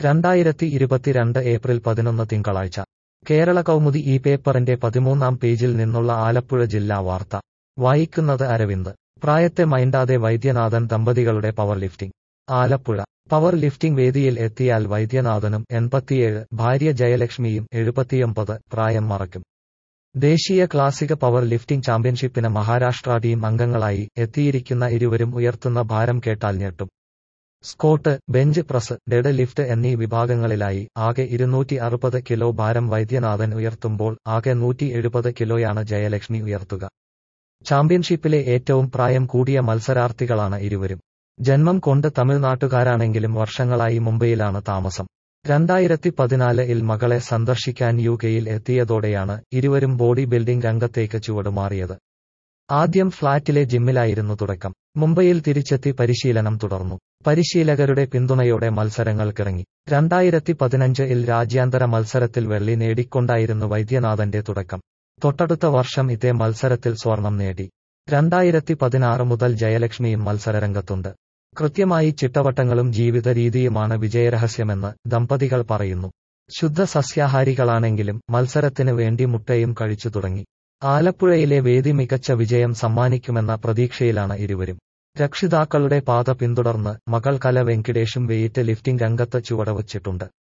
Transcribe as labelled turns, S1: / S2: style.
S1: രണ്ടായിരത്തി ഇരുപത്തിരണ്ട് ഏപ്രിൽ പതിനൊന്ന് തിങ്കളാഴ്ച കേരള കൗമുദി ഈ പേപ്പറിന്റെ പതിമൂന്നാം പേജിൽ നിന്നുള്ള ആലപ്പുഴ ജില്ലാ വാർത്ത വായിക്കുന്നത് അരവിന്ദ് പ്രായത്തെ മൈൻഡാതെ വൈദ്യനാഥൻ ദമ്പതികളുടെ powerlifting Alappuzha powerlifting വേദിയിൽ എത്തിയാൽ വൈദ്യനാഥനും എൺപത്തിയേഴ് ഭാര്യ ജയലക്ഷ്മിയും എഴുപത്തിയൊമ്പത് പ്രായം മറക്കും ദേശീയ ക്ലാസിക പവർ ലിഫ്റ്റിംഗ് ചാമ്പ്യൻഷിപ്പിന് മഹാരാഷ്ട്ര ടീം അംഗങ്ങളായി എത്തിയിരിക്കുന്ന ഇരുവരും ഉയർത്തുന്ന ഭാരം കേട്ടാൽ ഞെട്ടും squat bench press deadlift എന്നീ വിഭാഗങ്ങളിലായി ആകെ ഇരുന്നൂറ്റി അറുപത് കിലോ ഭാരം വൈദ്യനാഥൻ ഉയർത്തുമ്പോൾ ആകെ നൂറ്റി എഴുപത് കിലോയാണ് ജയലക്ഷ്മി ഉയർത്തുക ചാമ്പ്യൻഷിപ്പിലെ ഏറ്റവും പ്രായം കൂടിയ മത്സരാർത്ഥികളാണ് ഇരുവരും ജന്മം കൊണ്ട് തമിഴ്നാട്ടുകാരാണെങ്കിലും വർഷങ്ങളായി മുംബൈയിലാണ് താമസം രണ്ടായിരത്തി പതിനാലിൽ മകളെ സന്ദർശിക്കാൻ യു കെയിൽ എത്തിയതോടെയാണ് ഇരുവരും ബോഡി ബിൽഡിംഗ് രംഗത്തേക്ക് ചുവടുമാറിയത് ആദ്യം ഫ്ളാറ്റിലെ ജിമ്മിലായിരുന്നു തുടക്കം മുംബൈയിൽ തിരിച്ചെത്തി പരിശീലനം തുടർന്നു പരിശീലകരുടെ പിന്തുണയോടെ മത്സരങ്ങൾക്കിറങ്ങി രണ്ടായിരത്തി പതിനഞ്ചിൽ രാജ്യാന്തര മത്സരത്തിൽ വെള്ളി നേടിക്കൊണ്ടായിരുന്നു വൈദ്യനാഥന്റെ തുടക്കം തൊട്ടടുത്ത വർഷം ഇതേ മത്സരത്തിൽ സ്വർണം നേടി രണ്ടായിരത്തി പതിനാറ് മുതൽ ജയലക്ഷ്മിയും മത്സരരംഗത്തുണ്ട് കൃത്യമായി ചിട്ടവട്ടങ്ങളും ജീവിത രീതിയുമാണ് വിജയരഹസ്യമെന്ന് ദമ്പതികൾ പറയുന്നു ശുദ്ധ സസ്യാഹാരികളാണെങ്കിലും മത്സരത്തിന് വേണ്ടി മുട്ടയും കഴിച്ചു തുടങ്ങി ആലപ്പുഴയിലെ വേദി മികച്ച വിജയം സമ്മാനിക്കുമെന്ന പ്രതീക്ഷയിലാണ് ഇരുവരും രക്ഷിതാക്കളുടെ പാത പിന്തുടർന്ന് മകൾ കല വെങ്കിടേഷും വെയിറ്റ് ലിഫ്റ്റിംഗ് രംഗത്ത് ചുവടുവച്ചിട്ടുണ്ട്